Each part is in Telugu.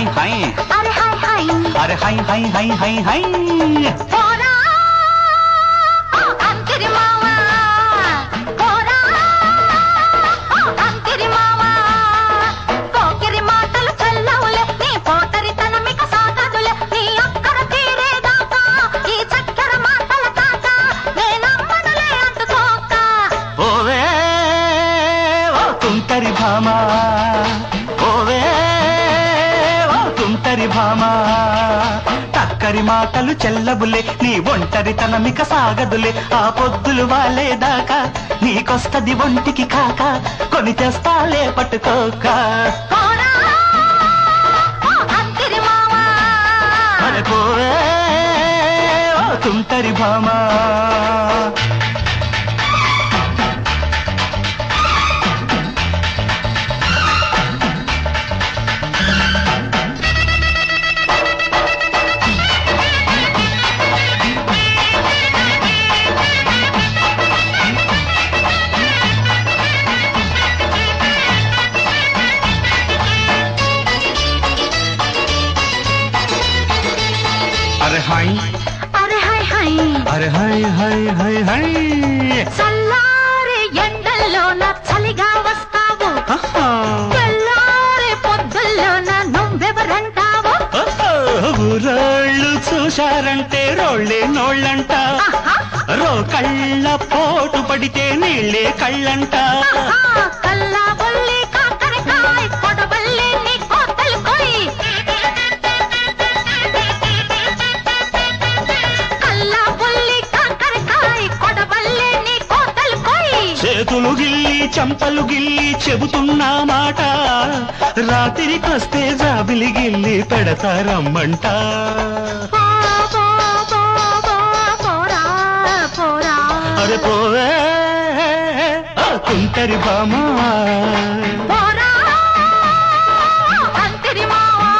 హై అరే హాయ్ హాయ్ అరే హై హై హై హై హై పోరా ఓ అంకిరి మావా పోరా ఓ అంకిరి మావా పోకిరి మాటలు చల్లవులే నీ పోతరి తనమిక సాగదులే నీ అక్కర తీరేదాకా ఈ చక్కెర మాటల తాత నేనమ్మనులే అంటుకోక ఓవే ఓ తుంటరి భామా ఓవే ఓ తుంటరి భామా టక్కరి మాటలు చెల్లబులే నీ ఒంటరి తనమిక సాగదులే ఆ పొద్దులు వాలేదాకా నీకొస్తది ఒంటికి కాక కొని తెస్తాలే పట్టుకోక పోరా ఓ అంకిరి మావా అరే పోవే ఓ తుంటరి భామా అరే హాయ్ అరే హాయ్ హాయ్ అరే హై హై హై హై చల్లారే ఎండల్లోన చలిగా వస్తావు ఆహా. తెల్లారే పొద్దుల్లోన నువ్వెవరంటావు ఓహో, ఊరోళ్ళు చూశారంటే రోళ్ళే నోళ్ళంట ఆహా, రో కళ్ళ పోటు పడితే నీళ్ళే కళ్ళంట ఆహా, కల్లా బొల్లి కాకరకాయ్ కొడవల్లి నీ కోతలు కొయ్ కల్లా బొల్లి కాకరకాయ్ కొడవల్లి నీ కోతలు కొయ్ చేతులు గిల్లి చంపలు గిల్లి చెబుతున్నా మాట రాత్రికొస్తే జాబిలి గిల్లి పెడతారమ్మంట పో, పో, పో, పో, పోరా పోరా అరే పోవే ఆ కుంటరి బామా పోరా అంతిరి మావా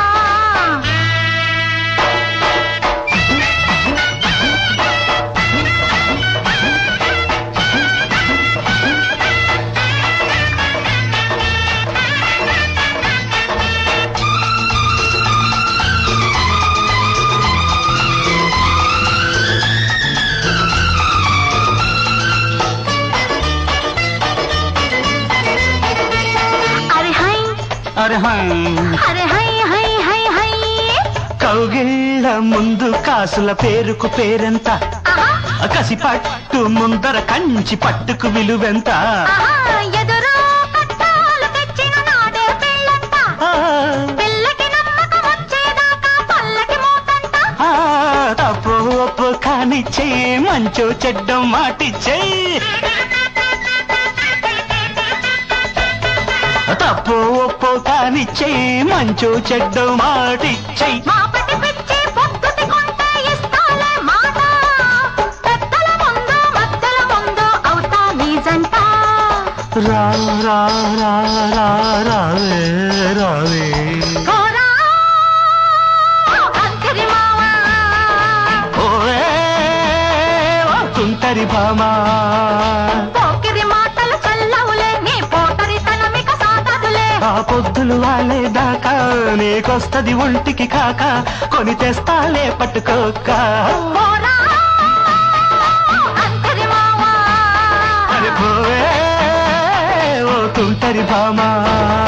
అరే హై అరే హై అరే హై హై హై హై కౌగిళ్ళ ముందు కాసుల పేరుకు పేరెంత ఆహా కసి పట్టు ముందర కంచి పట్టుకు విలువెంత ఆహా ఎదురు కట్టాలు తెచ్చిన నాడే పెళ్ళంట ఆ, పిల్లకి నమ్మకం వచ్చేదాకా పల్లకి మూతంట ఆ, తప్పు ఒప్పు కానిచ్చే మంచో చెడ్డ మాటిచ్చే తప్పు ఒప్పు కానిచ్చే మంచో చెడ్డ మాటిచ్చే మాపటి పిచ్చి పొద్దుటి కొంటే ఇస్తాలే మాట పెద్దల ముందు మధ్యల ముందు అవుతా నీ జంట రా రా రా రా రావే రావే పోరా అంకిరి మావా ఓవే ఓ తుంటరి భామా పోకిరి మాటలు చల్లవులే నీ పోటరి తనమిక సాగదులే ఆ పొద్దులు వాలేదాకా నీకొస్తది ఒంటికి కాక కొని తెస్తాలే పట్టుకోక పోరా అంకిరి మావా అరే పోవే ఓ తుంటరి భామా